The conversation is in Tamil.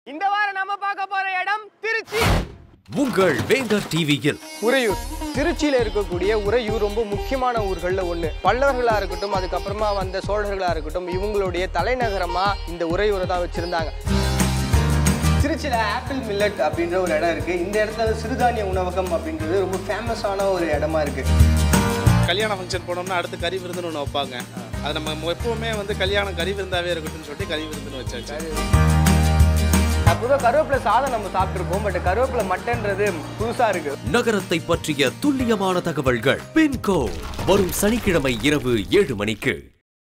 இந்த வாரம் நம்ம பார்க்க போற இடம் திருச்சி உங்கள் வேந்தர் டிவியில் உறையூர் திருச்சியில இருக்கக்கூடிய உறையூர் ரொம்ப முக்கியமான ஊர்கள்ல ஒண்ணு பல்லவர்களா இருக்கட்டும் அதுக்கப்புறமா வந்த சோழர்களா இருக்கட்டும் இவங்களுடைய தலைநகரமா இந்த உறையூரை தான் வச்சிருந்தாங்க திருச்சியில் ஆப்பிள் மில்லட் அப்படின்ற ஒரு இடம் இருக்கு இந்த இடத்துல சிறுதானிய உணவகம் அப்படின்றது ரொம்ப ஃபேமஸான ஒரு இடமா இருக்கு கல்யாண ஃபங்க்ஷன் போனோம்னா அடுத்து கறி விருந்துன்னு ஒன்று வைப்பாங்க அது நம்ம எப்பவுமே வந்து கல்யாணம் கறி விருந்தாவே இருக்கட்டும்னு சொல்லிட்டு கறி விருந்துன்னு வச்சாச்சு அப்போதான் கருவேப்பிலை சாதம் நம்ம சாப்பிட்டுருப்போம் பட் கருவேப்பிலை மட்டன்றது புதுசா இருக்கு நகரத்தை பற்றிய துல்லியமான தகவல்கள் பின்கோ வரும் சனிக்கிழமை இரவு ஏழு மணிக்கு